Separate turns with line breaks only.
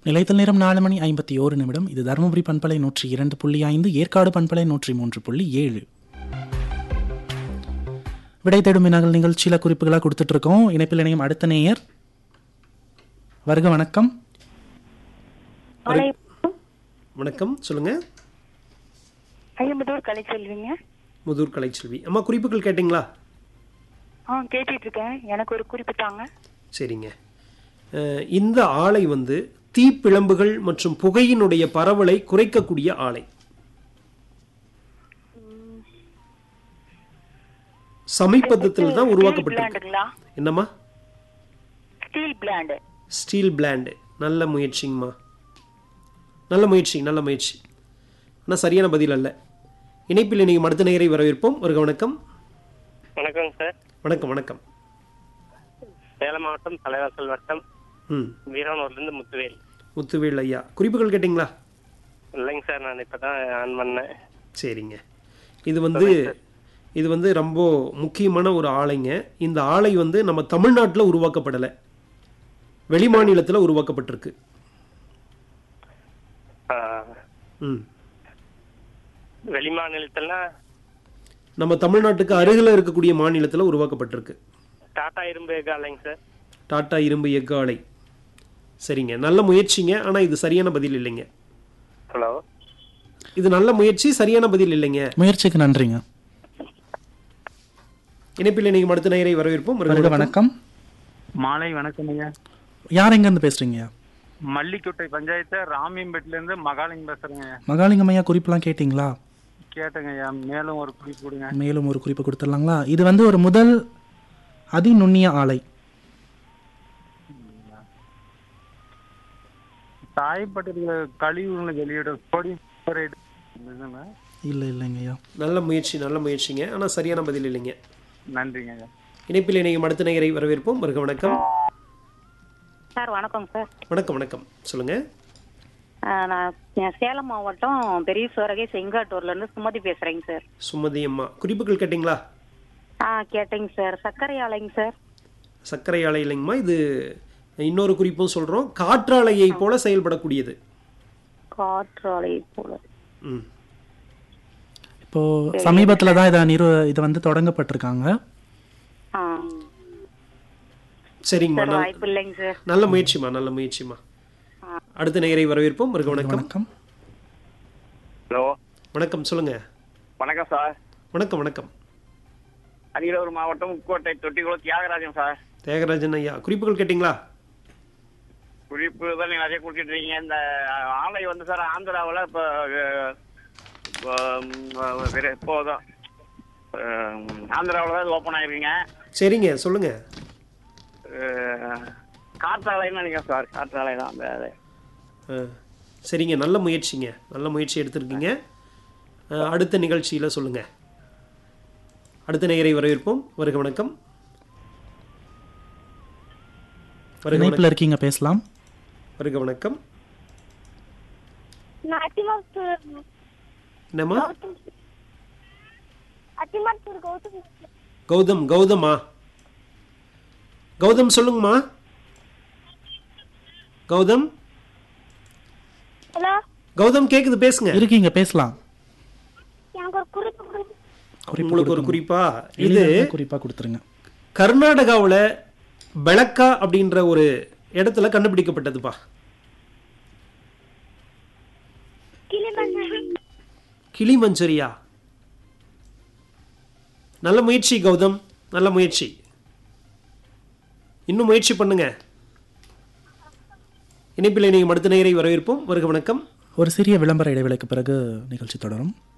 நிலைத்தல் நேரம் நாலு மணி ஐம்பத்தி ஓரு நிமிடம் இது தருமபுரி பண்பலை நூற்றி இரண்டு புள்ளி ஐந்து ஏற்காடு பண்பலை நூற்றி மூன்று புள்ளி ஏழு விடை தேடும் வினாக்கள் நிகழ்ச்சியில் குறிப்புகளாக கொடுத்துட்டு இருக்கோம் இணைப்பில் இணையும் அடுத்த நேயர் வருக வணக்கம்
மாலை
வணக்கம் சொல்லுங்க
ஐம்பதூர் கலை சொல்வீங்க
முதூர் கலைச்செல்வி அம்மா குறிப்புகள் கேட்டிங்களா
ஆ கேட்டுட்டு இருக்கேன் எனக்கு ஒரு குறிப்பு தாங்க
சரிங்க அஹ், இந்த ஆலை வந்து தீப்பிழம்புகள் மற்றும் புகையினுடைய பரவலை குறைக்கக்கூடிய ஆலை சமீபத்தில் தான் உருவாக்கப்பட்டிருக்கு
பிளாண்டுங்களா
என்னம்மா
ஸ்டீல் பிளாண்டு
ஸ்டீல் பிளாண்டு நல்ல முயற்சிங்கம்மா நல்ல முயற்சி நல்ல முயற்சி ஆனால் சரியான பதில் அல்ல இணைப்பில் நீங்கள் அடுத்த நேரை வரவேற்போம் வருக வணக்கம்
வணக்கம் சார்
வணக்கம் வணக்கம்
சேலம் மாவட்டம் தலைவாசல் வட்டம்
ம்
வீரனூர்லேருந்து முத்துவேல்
முத்துவேல் ஐயா குறிப்புகள் கேட்டிங்களா
இல்லைங்க சார் நான் இப்போ தான் ஆன் பண்ணேன்
சரிங்க இது வந்து இது வந்து ரொம்ப முக்கியமான ஒரு ஆலைங்க இந்த ஆலை வந்து நம்ம தமிழ்நாட்டில் உருவாக்கப்படலை வெளிமாநிலத்தில் உருவாக்கப்பட்டிருக்கு
ஆ,
ம்
வெளிமாநிலத்திலாம்
நம்ம தமிழ்நாட்டுக்கு அருகில் இருக்கக்கூடிய மாநிலத்தில் உருவாக்கப்பட்டிருக்கு
டாடா இரும்பு எஃகு ஆலைங்க சார்
டாடா இரும்பு எஃகு ஆலை சரிங்க நல்ல முயற்சிங்க ஆனால் இது சரியான பதில் இல்லைங்க
ஹலோ
இது நல்ல முயற்சி சரியான பதில் இல்லைங்க
முயற்சிக்கு நன்றிங்க
இணைப்பில் நீங்கள் அடுத்த நேரை வரவேற்போம் வருக
வருக
வணக்கம்.
வணக்கம்
மாலை வணக்கம் ஐயா
யார் எங்கேருந்து பேசுறீங்க
மல்லிக்கோட்டை பஞ்சாயத்து ராமியம்பேட்டில இருந்து மகாலிங்க பேசுறேங்க ஐயா
மகாலிங்கம் ஐயா குறிப்பெல்லாம் கேட்டிங்களா
கேட்டேங்க ஐயா மேலும் ஒரு குறிப்பு கொடுங்க
மேலும் ஒரு குறிப்பு கொடுத்துடலாங்களா இது வந்து ஒரு முதல் அதி நுண்ணிய ஆலை
தாய்ப்பட்டிருக்கிற கழிவுகளை வெளியிட சோடி குளோரைடு இதுங்க.
இல்லை இல்லைங்க ஐயா
நல்ல முயற்சி நல்ல முயற்சிங்க ஆனால் சரியான பதில் இல்லைங்க
நன்றிங்க ஐயா
இணைப்பில் நீங்கள் அடுத்த நேரை வரவேற்போம் வருக வணக்கம்
சார் வணக்கம் சார்
வணக்கம் வணக்கம் சொல்லுங்க
ஆ, நான் நான் சேலம் மாவட்டம் பெரிய சோரகை செங்காட்டூர்ல இருந்து சுமதி பேசுறேங்க சார்
சுமதி அம்மா குறிப்புகள் கேட்டிங்களா
ஆ கேட்டேங்க சார் சர்க்கரை ஆலைங்க சார்
சர்க்கரை ஆலை இல்லைங்கம்மா இது இன்னொரு குறிப்பும் சொல்கிறோம் காற்றாலையை போல செயல்படக்கூடியது
காற்றாலை போல
ம்
இப்போ சமீபத்தில் தான் இதை நிறு இது வந்து தொடங்கப்பட்டிருக்காங்க
ஆ
சரிங்கம்மா
சார்
நல்ல-
வாய்ப்பு இல்லைங்க சார்
நல்ல முயற்சிம்மா நல்ல முயற்சிம்மா அடுத்த நேரை வரவேற்போம் வருக வணக்கம்
வணக்கம்
ஹலோ
வணக்கம் சொல்லுங்க
வணக்கம் சார்
வணக்கம் வணக்கம்
அரியலூர் மாவட்டம் உட்கோட்டை தொட்டிக்குளம் தியாகராஜன் சார்
தியாகராஜன் ஐயா குறிப்புகள் கேட்டிங்களா
குறிப்பு தான் நீங்கள் நிறைய கொடுத்துட்டு இருக்கீங்க இந்த ஆலை வந்து சார் ஆந்திராவில் இப்போ இப்போதான் ஆந்திராவில் தான் ஓப்பன் ஆயிருக்கீங்க
சரிங்க சொல்லுங்க
அஹ், காற்றாலைன்னு நினைக்கிறேன் சார் காற்றாலை தான் அந்த அது.
ஆ, சரிங்க நல்ல முயற்சிங்க நல்ல முயற்சி எடுத்திருக்கீங்க ஆ, அடுத்த நிகழ்ச்சியில் சொல்லுங்க அடுத்த நேயரை வரவேற்போம் வருக வணக்கம் வருக வணக்கம்
இணைப்பில் இருக்கீங்க பேசலாம்
வருக வணக்கம்
நான் அத்திமரத்தூர்
என்னம்மா
அத்திமரத்தூர் கௌதம்
கௌதம் கௌதமா கௌதம் சொல்லுங்கம்மா கௌதம்
ஹலோ
கௌதம் கேக்குது பேசுங்க
இருக்கீங்க பேசலாம்
எனக்கு ஒரு குறிப்பு கொடுங்க.
குறிப்பு
உங்களுக்கு ஒரு
கொடுக்கணும்.
குறிப்பா இது
எளிதான குறிப்பா கொடுத்துருங்க
கர்நாடகாவில் பெளக்கா அப்படின்ற ஒரு இடத்துல கண்டுபிடிக்கப்பட்டதுப்பா
கிளிமண்ணு
கிளிமஞ்சரியா நல்ல முயற்சி கௌதம் நல்ல முயற்சி இன்னும் முயற்சி பண்ணுங்க இணைப்பில் நீங்கள் அடுத்த நேரை வரவேற்போம் வருக வணக்கம்
ஒரு சிறிய விளம்பர இடைவேளைக்கு பிறகு நிகழ்ச்சி தொடரும்